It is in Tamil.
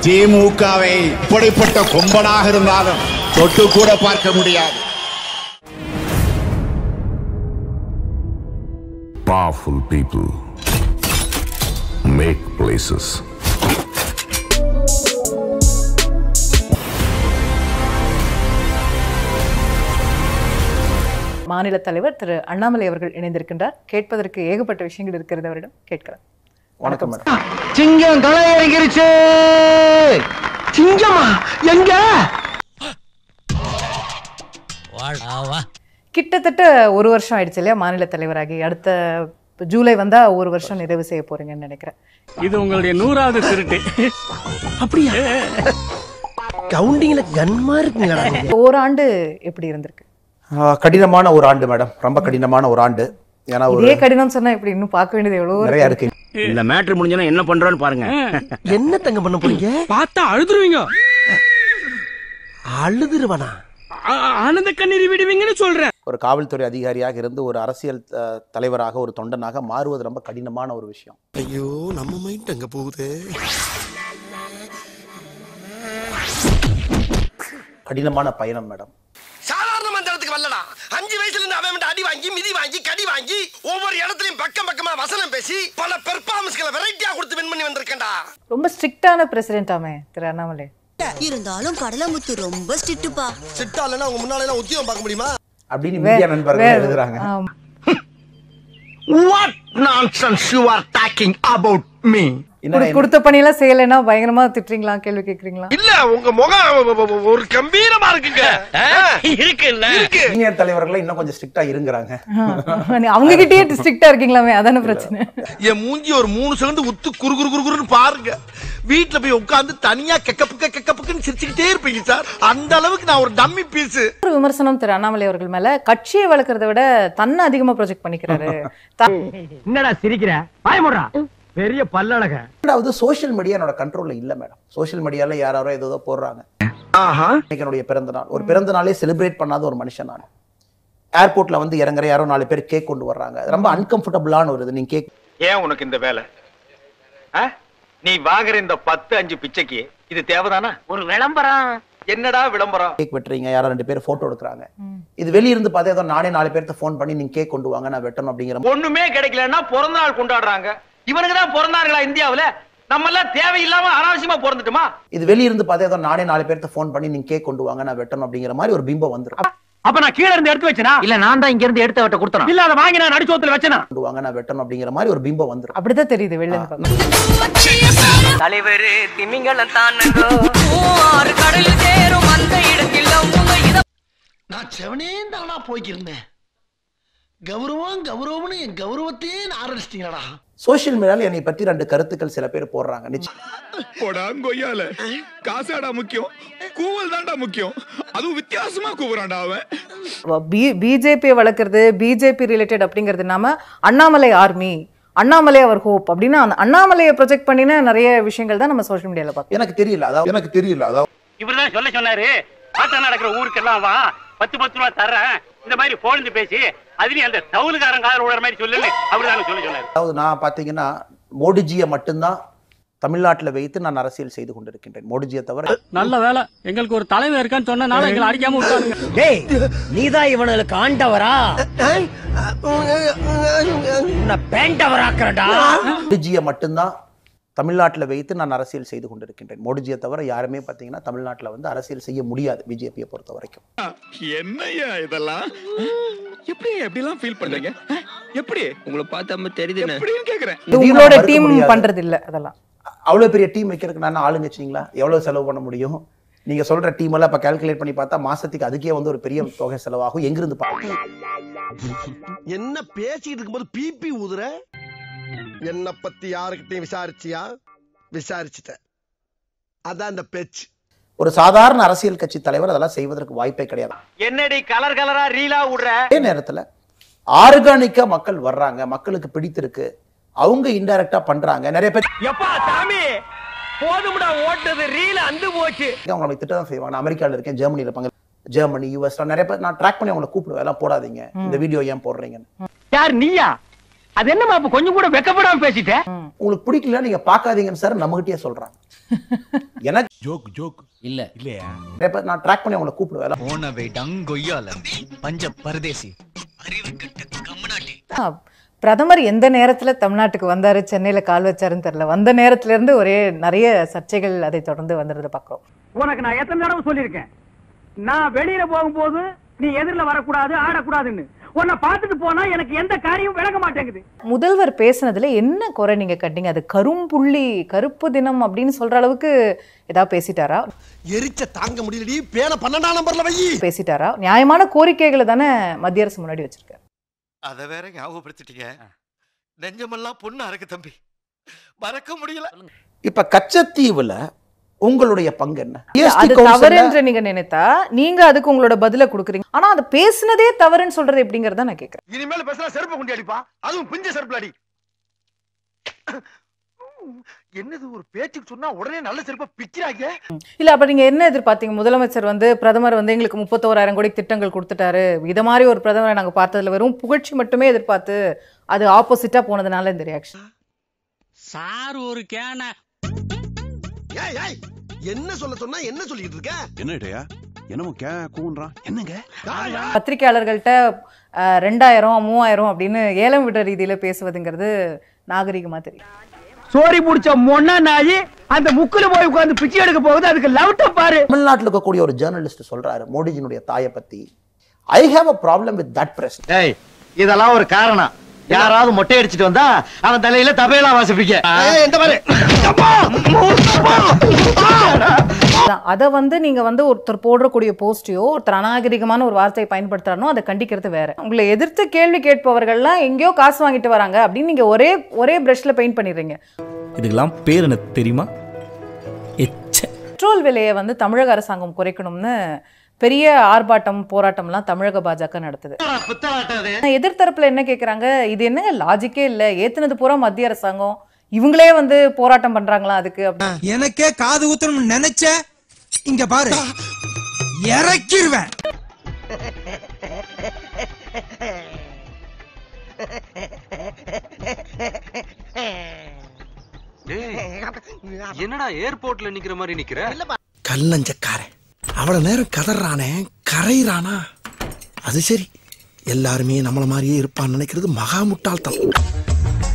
திமுகவை இப்படிப்பட்ட கொம்பனாக இருந்தாலும் தொட்டு கூட பார்க்க முடியாது Powerful people make places. மாநில தலைவர் திரு அண்ணாமலை அவர்கள் இணைந்திருக்கின்றார் கேட்பதற்கு ஏகப்பட்ட விஷயங்கள் இருக்கிறது அவரிடம் கேட்கிறேன் வணக்கம் மேடம் சிங்கம் களை இறங்கிருச்சு சிங்கமா எங்க கிட்டத்தட்ட ஒரு வருஷம் ஆயிடுச்சு இல்லையா மாநில தலைவராகி அடுத்த ஜூலை வந்தா ஒரு வருஷம் நிறைவு செய்ய போறீங்கன்னு நினைக்கிறேன் இது உங்களுடைய நூறாவது திருட்டு அப்படியா கவுண்டிங்ல கன்மா இருக்குங்களா நீங்க? ஓராண்டு எப்படி இருந்திருக்கு ஆஹ் கடினமான ஒரு ஆண்டு மேடம் ரொம்ப கடினமான ஒரு ஆண்டு ஏன்னா ஒரு இதே கடினம் சொன்னா இப்படி இன்னும் பார்க்க வேண்டியது எவ்வளவு நிறைய இருக்கு இந்த மேட்ரு முடிஞ்சனா என்ன பண்றோம்னு பாருங்க என்ன தங்க பண்ண போறீங்க பார்த்தா அழுதுருவீங்க அழுதுருவனா ஆ- ஆனந்த கண்ணீர் விடுவீங்கன்னு சொல்றேன் ஒரு காவல்துறை அதிகாரியாக இருந்து ஒரு அரசியல் அஹ், தலைவராக ஒரு தொண்டனாக மாறுவது ரொம்ப கடினமான ஒரு விஷயம் ஐயோ நம்ம மைண்ட் அங்க போகுது கடினமான பயணம் மேடம் சாதாரண மந்திரத்துக்கு வரலடா அஞ்சு வயசுல இருந்து அவன் மட்டும் அடி வாங்கி மிதி வாங்கி கடி வாங்கி ஒவ்வொரு இடத்துலயும் பக்கம் பக்கமா வசனம் பேசி பல பெர்ஃபார்மன்ஸ்களை வெரைட்டியா கொடுத்து வின் பண்ணி வந்திருக்கேன்டா ரொம்ப ஸ்ட்ரிக்டான பிரசிடென்டாமே திரு அண்ணாமலை இருந்தாலும் கடலமுத்து ரொம்ப ஸ்ட்ரிக்ட்டுப்பா சிட்டா இல்லைன்னா உங்க முன்னால எல்லாம் உத்தியோகம் பார்க்க முடியுமா அப்படின்னு மீடியா நண்பர்கள் எழுதுறாங்க ஆம். What nonsense you are talking about me என்ன குடு- கொடுத்த பணியெல்லாம் செய்யலைன்னா பயங்கரமா திட்டுறீங்களா கேள்வி கேக்குறீங்களா இல்ல உங்க முகம் ஒரு கம்பீரமா இருக்குங்க இருக்குல்ல சீனியர் தலைவர்கள் இன்னும் கொஞ்சம் ஸ்ட்ரிக்டா இருங்கிறாங்க அவங்க கிட்டயே ஸ்ட்ரிக்டா இருக்கீங்களாமே அதான பிரச்சனை என் மூஞ்சி ஒரு மூணு செகண்ட் உத்து குறு குறு குறு குறுன்னு பாருங்க வீட்டுல போய் உட்கார்ந்து தனியா கெக்கப்புக்க கெக்கப்புக்குன்னு சிரிச்சுக்கிட்டே இருப்பீங்க சார் அந்த அளவுக்கு நான் ஒரு டம்மி பீஸ் ஒரு விமர்சனம் திரு அண்ணாமலை அவர்கள் மேல கட்சியை வளர்க்கறத விட தன்னை அதிகமா ப்ரொஜெக்ட் பண்ணிக்கிறாரு த- என்னடா சிரிக்கிற பயமுடுறா பெரிய பல்லழக ரெண்டாவது சோஷியல் மீடியா என்னோட கண்ட்ரோல்ல இல்ல மேடம் சோஷியல் மீடியால யாரோ ஏதோ போடுறாங்க இன்னைக்கு என்னுடைய பிறந்த நாள் ஒரு பிறந்த நாளே செலிப்ரேட் பண்ணாத ஒரு மனுஷன் நான் ஏர்போர்ட்ல வந்து இறங்குற யாரோ நாலு பேர் கேக் கொண்டு வர்றாங்க அது ரொம்ப அன்கம்ஃபர்டபுளான ஒரு இது நீங்க கேக் ஏன் உனக்கு இந்த வேலை ஆ? நீ வாங்குற இந்த பத்து அஞ்சு பிச்சைக்கு இது தேவைதானா ஒரு விளம்பரம் என்னடா விளம்பரம் கேக் வெட்டுறீங்க யாரோ ரெண்டு பேர் போட்டோ எடுக்கிறாங்க இது வெளிய இருந்து பார்த்தா ஏதோ நானே நாலு பேர்த்த ஃபோன் பண்ணி நீங்க கேக் கொண்டு வாங்க நான் வெட்டணும் அப்படிங்கிற ஒண்ணுமே கிடைக்கலன்னா பிறந்த நாள் கொண்டாடுறாங்க இவனுக்கு தான் பிறந்தாங்களா இந்தியாவுல நம்ம எல்லாம் தேவையில்லாம அனாவசியமா பிறந்துட்டுமா இது வெளிய இருந்து பார்த்தா ஏதோ நானே நாலு பேர்த்த ஃபோன் பண்ணி நீங்க கேக் கொண்டு வாங்க நான் வெட்டணும் அப்படிங்கிற மாதிரி ஒரு பிம்பம் வந்துரும் அப்ப நான் கீழ இருந்து எடுத்து வச்சனா இல்ல நான் தான் இங்க இருந்து எடுத்த வட்ட கொடுத்தேன் இல்ல அத வாங்கி நான் நடிச்சோத்துல வச்சனா கொண்டு வாங்க நான் வெட்டணும் அப்படிங்கிற மாதிரி ஒரு பிம்பம் வந்துரும் அப்படிதான் தெரியுது வெளில இருந்து பார்க்க. தலைவர் திமிங்கலம் தானுங்கோ ஆறு கடல் சேரும் அந்த இடத்தில் உங்க இத நான் செவனே தானா போய்க்கிருந்தேன் கௌரவம் கௌரவம்னு என் கௌரவத்தையே ஆரம்பிச்சிட்டீங்களா சோஷியல் மீடியால என்னை பத்தி ரெண்டு கருத்துக்கள் சில பேர் போடுறாங்க நிச்சயம் போடா கொய்யால காசாடா முக்கியம் கூவல் தான்டா முக்கியம் அதுவும் வித்தியாசமா கூவுறான்டா அவன் பி- பிஜேபியை வளர்க்கறது பிஜேபி ரிலேட்டட் அப்படிங்கிறது இல்லாம அண்ணாமலை ஆர்மி அண்ணாமலை அவர் ஹோப் அப்படின்னு அந்த அண்ணாமலையை ப்ரொஜெக்ட் பண்ணின நிறைய விஷயங்கள் தான் நம்ம சோஷியல் மீடியால பார்க்கணும் எனக்கு தெரியல அதாவது எனக்கு தெரியல அதாவது இவர்தான் சொல்ல சொன்னாரு ஆட்டம் நடக்கிற ஊருக்கெல்லாம் வா பத்து பத்து ரூபா தர்றேன் இந்த மாதிரி போலந்து பேசி அதுலயும் அந்த தவுலுக்காரன் காதல் விடுற மாதிரி சொல்லுன்னு அவர்தான் சொல்ல சொன்னாரு அதாவது நான் பாத்தீங்கன்னா மோடிஜியை மட்டும்தான் தமிழ்நாட்டுல வைத்து நான் அரசியல் செய்து கொண்டிருக்கின்றேன் மோடிஜியை தவிர நல்ல வேலை எங்களுக்கு ஒரு தலைவர் இருக்கான்னு சொன்னனால எங்களை அடிக்காம விட்டாங்க டேய் நீதான் இவனுக்கு ஆண்டவரா உன்னை பேண்டவராக்குறடா மோடிஜியை மட்டும்தான் தமிழ்நாட்டுல வைத்து நான் அரசியல் செய்து கொண்டிருக்கின்றேன் மோடிஜியை தவிர யாருமே பாத்தீங்கன்னா தமிழ்நாட்டுல வந்து அரசியல் செய்ய முடியாது பிஜேபியை பொறுத்த வரைக்கும் என்னய்யா இதெல்லாம் எப்படி எப்படிலாம் ஃபீல் பண்றீங்க எப்படி உங்களை பார்த்தா தெரியுது எப்படின்னு கேக்குறேன் இது இதையும் உங்களோட நான் மறுக்க டீம் முடியாது. பண்றது இல்ல அதெல்லாம் அவ்வளவு பெரிய டீம் வைக்கிறதுக்கு நான் ஆளுங்க வச்சிங்களா எவ்வளவு செலவு பண்ண முடியும் நீங்க சொல்ற டீம் எல்லாம் இப்ப கால்குலேட் பண்ணி பார்த்தா மாசத்துக்கு அதுக்கே வந்து ஒரு பெரிய தொகை செலவாகும் எங்கிருந்து பார்க்க என்ன பேசிட்டு இருக்கும்போது பிபி ஊதுற என்ன பத்தி யாருக்கிட்டையும் விசாரிச்சியா விசாரிச்சுட்டேன் அதான் அந்த பேச்சு ஒரு சாதாரண அரசியல் கட்சி தலைவர் அதெல்லாம் செய்வதற்கு வாய்ப்பே கிடையாது என்னடி கலர் கலரா ரீலா விடுற அதே நேரத்துல ஆர்கானிக்கா மக்கள் வர்றாங்க மக்களுக்கு பிடித்திருக்கு அவங்க இன்டைரக்டா பண்றாங்க நிறைய பேர் எப்பா சாமி போதும்டா ஓட்டது ரீல அந்து போச்சு அவங்க திட்டம் தான் செய்வாங்க நான் அமெரிக்கால இருக்கேன் ஜெர்மனில இருப்பாங்க ஜெர்மனி யூஎஸ் நிறைய பேர் நான் ட்ராக் பண்ணி அவங்களை கூப்பிடுவேன் எல்லாம் போடாதீங்க இந்த வீடியோ ஏன் போடுறீங்கன்னு யார் நீயா அது என்னமா அப்ப கொஞ்சம் கூட வெக்கப்படாம பேசிட்ட உங்களுக்கு பிடிக்கல நீங்க பார்க்காதீங்கன்னு சார் நம்மகிட்டயே சொல்றாங்க எனக்கு ஜோக் ஜோக் இல்ல இல்லையா இப்ப நான் ட்ராக் பண்ணி உங்களை கூப்பிடுவேன் போனவை டங்கொய்யால பஞ்ச பரதேசி ஆ, பிரதமர் எந்த நேரத்துல தமிழ்நாட்டுக்கு வந்தாரு சென்னையில கால் வச்சாருன்னு தெரியல வந்த நேரத்துல இருந்து ஒரே நிறைய சர்ச்சைகள் அதை தொடர்ந்து வந்துடுறத பார்க்கிறோம் உனக்கு நான் எத்தனை தடவை சொல்லியிருக்கேன் நான் வெளியில போகும்போது நீ எதிரில வரக்கூடாது ஆடக்கூடாதுன்னு உன்னை பார்த்துட்டு போனா எனக்கு எந்த காரியமும் விளங்க மாட்டேங்குது முதல்வர் பேசுனதுல என்ன குறை நீங்க கட்டிங்க அது கரும்புள்ளி கருப்பு தினம் அப்படின்னு சொல்ற அளவுக்கு ஏதாவது பேசிட்டாரா எரிச்ச தாங்க முடியலடி பேன பன்னெண்டாம் நம்பர்ல வை பேசிட்டாரா நியாயமான கோரிக்கைகளை தானே மத்திய அரசு முன்னாடி வச்சிருக்காரு அத வேற ஞாபகப்படுத்திட்டீங்க நெஞ்சமெல்லாம் பொண்ணு அறக்கு தம்பி மறக்க முடியல இப்ப கச்சத்தீவுல உங்களுடைய பங்கு என்ன அது GST தவறு council-ல- என்று நீங்க நினைத்தா நீங்க அதுக்கு உங்களோட பதில கொடுக்குறீங்க ஆனா அதை பேசுனதே தவறுன்னு சொல்றது எப்படிங்கறத நான் கேக்குறேன் இனிமேல் பேசினா செருப்பு குண்டி அடிப்பா அதுவும் பிஞ்ச செருப்புல அடி என்னது ஒரு பேச்சுக்கு சொன்னா உடனே நல்ல செருப்பா பிக்கிறாங்க இல்ல அப்ப நீங்க என்ன எதிர்பார்த்தீங்க முதலமைச்சர் வந்து பிரதமர் வந்து எங்களுக்கு முப்பத்தோராயிரம் கோடி திட்டங்கள் கொடுத்துட்டாரு இத மாதிரி ஒரு பிரதமரை நாங்க பார்த்ததுல வெறும் புகழ்ச்சி மட்டுமே எதிர்பார்த்து அது ஆப்போசிட்டா போனதுனால இந்த ரியாக்ஷன் சார் ஒரு கேன ஏய் ஏய் என்ன சொல்ல சொன்னா என்ன சொல்லிட்டு இருக்க என்னடையா என்னமோ கே கூன்றான் என்னங்க பத்திரிகையாளர்கள்ட்ட அஹ், ரெண்டாயிரம் மூவாயிரம் அப்படின்னு ஏலம் விடுற ரீதியில பேசுவதுங்கிறது நாகரிகமா தெரியும் சோரி முடிச்ச மொன்னா நாயி அந்த முக்குல போய் உட்கார்ந்து பிச்சை எடுக்க போகுது அதுக்கு லவுட்ட பாரு தமிழ்நாட்டில் இருக்கக்கூடிய ஒரு ஜேர்னலிஸ்ட் சொல்றாரு மோடிஜினுடைய தாயை பத்தி I have a problem with that press ஏய் இதெல்லாம் ஒரு காரணம் யாராவது மொட்டை அடிச்சிட்டு வந்தா அவன் தலையில தபையலா வாசிப்பீங்க இந்த மாதிரி அதை வந்து நீங்க வந்து ஒருத்தர் போடக்கூடிய போஸ்டையோ ஒருத்தர் அநாகரிகமான ஒரு வார்த்தையை பயன்படுத்துறானோ அதை கண்டிக்கிறது வேற உங்களை எதிர்த்து கேள்வி கேட்பவர்கள்லாம் எங்கேயோ காசு வாங்கிட்டு வராங்க அப்படின்னு நீங்க ஒரே ஒரே பிரஷ்ல பெயிண்ட் பண்ணிடுறீங்க இதுக்கெல்லாம் பேர் என்ன தெரியுமா எச்ச பெட்ரோல் விலையை வந்து தமிழக அரசாங்கம் குறைக்கணும்னு பெரிய ஆர்ப்பாட்டம் போராட்டம்லாம் தமிழக பாஜக நடத்துது எதிர்த்தரப்புல என்ன கேக்குறாங்க இது என்னங்க லாஜிக்கே இல்ல ஏத்துனது பூரா மத்திய அரசாங்கம் இவங்களே வந்து போராட்டம் பண்றாங்களா அதுக்கு அப்படி எனக்கே காது ஊத்தணும்னு நினைச்ச இங்க பாரு இறக்கிருவேன் என்னடா ஏர்போர்ட்ல நிக்கிற மாதிரி நிக்கிற கல்லஞ்சக்காரன் அவ்வளவு நேரம் கதறானே கரையிறானா அது சரி எல்லாருமே நம்மள மாதிரியே இருப்பான்னு நினைக்கிறது மகா முட்டாள்தனம்